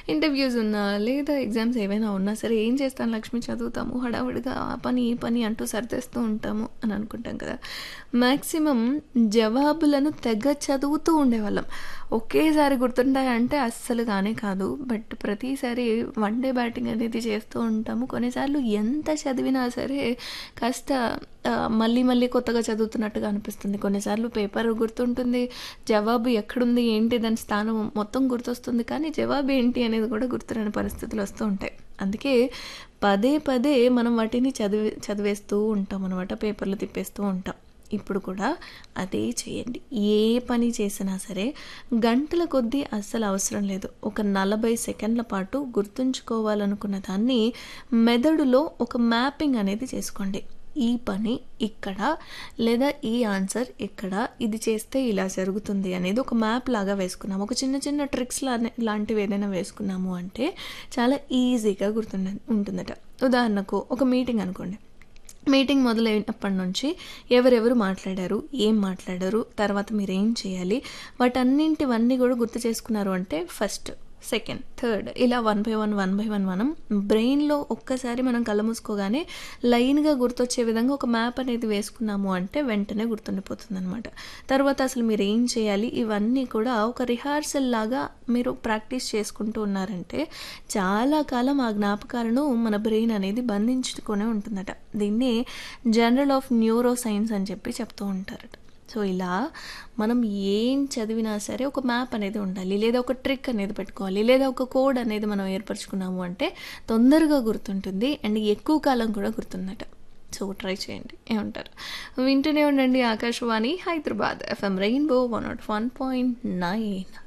interviews ఉన్నా లేదా exams ఏవైనా ఉన్నా సరే ఏం చేస్తాను లక్ష్మి చదువుతాము హడావుడిగా ఆ పని ఈ పని అంటూ సర్దేస్తూ ఉంటాము అని అనుకుంటాం కదా మ్యాక్సిమం జవాబులను తెగ చదువుతూ ఉండేవాళ్ళం ఒకేసారి గుర్తుంటాయంటే అస్సలు కానే కాదు బట్ ప్రతిసారి వన్ డే బ్యాటింగ్ అనేది చేస్తూ ఉంటాము కొన్నిసార్లు ఎంత చదివినా సరే కాస్త ఆ, మళ్ళీ మళ్ళీ కొత్తగా చదువుతున్నట్టుగా అనిపిస్తుంది కొన్నిసార్లు పేపర్ గుర్తుంటుంది జవాబు ఎక్కడుంది ఏంటి దాని స్థానం మొత్తం గుర్తొస్తుంది కానీ జవాబు ఏంటి అనేది కూడా గుర్తురాని పరిస్థితులు వస్తూ ఉంటాయి అందుకే పదే పదే మనం వాటిని చదివి చదివేస్తూ ఉంటాం అనమాట పేపర్లు తిప్పేస్తూ ఉంటాం ఇప్పుడు కూడా అదే చేయండి ఏ పని చేసినా సరే గంటల కొద్దీ అస్సలు అవసరం లేదు ఒక నలభై సెకండ్ల పాటు గుర్తుంచుకోవాలనుకున్న దాన్ని మెదడులో ఒక మ్యాపింగ్ అనేది చేసుకోండి ఈ పని ఇక్కడ లేదా ఈ ఆన్సర్ ఇక్కడ ఇది చేస్తే ఇలా జరుగుతుంది అనేది ఒక మ్యాప్ లాగా వేసుకున్నాము ఒక చిన్న చిన్న ట్రిక్స్ లా లాంటివి ఏదైనా వేసుకున్నాము అంటే చాలా ఈజీగా గుర్తుండ ఉంటుందట ఉదాహరణకు ఒక మీటింగ్ అనుకోండి మీటింగ్ మొదలైనప్పటి నుంచి ఎవరెవరు మాట్లాడారు ఏం మాట్లాడారు తర్వాత మీరు ఏం చేయాలి వాటన్నింటివన్నీ కూడా గుర్తు చేసుకున్నారు అంటే ఫస్ట్ సెకండ్ థర్డ్ ఇలా one by one one by one మనం బ్రెయిన్లో ఒక్కసారి మనం కళ్ళు మూసుకోగానే లైన్గా గుర్తొచ్చే విధంగా ఒక మ్యాప్ అనేది వేసుకున్నాము అంటే వెంటనే గుర్తుండిపోతుంది అనమాట తర్వాత అసలు మీరు ఏం చేయాలి ఇవన్నీ కూడా ఒక రిహార్సల్ లాగా మీరు ప్రాక్టీస్ చేసుకుంటూ ఉన్నారంటే చాలా కాలం ఆ జ్ఞాపకాలను మన బ్రెయిన్ అనేది బంధించుకునే ఉంటుందట దీన్ని జనరల్ ఆఫ్ న్యూరో సైన్స్ అని చెప్పి చెప్తూ ఉంటారట సో ఇలా మనం ఏం చదివినా సరే ఒక మ్యాప్ అనేది ఉండాలి లేదా ఒక ట్రిక్ అనేది పెట్టుకోవాలి లేదా ఒక కోడ్ అనేది మనం ఏర్పరచుకున్నాము అంటే తొందరగా గుర్తుంటుంది అండ్ ఎక్కువ కాలం కూడా గుర్తుందట సో ట్రై చేయండి ఏమంటారు వింటూనే ఉండండి Akashvani Hyderabad FM Rainbow one naught one point nine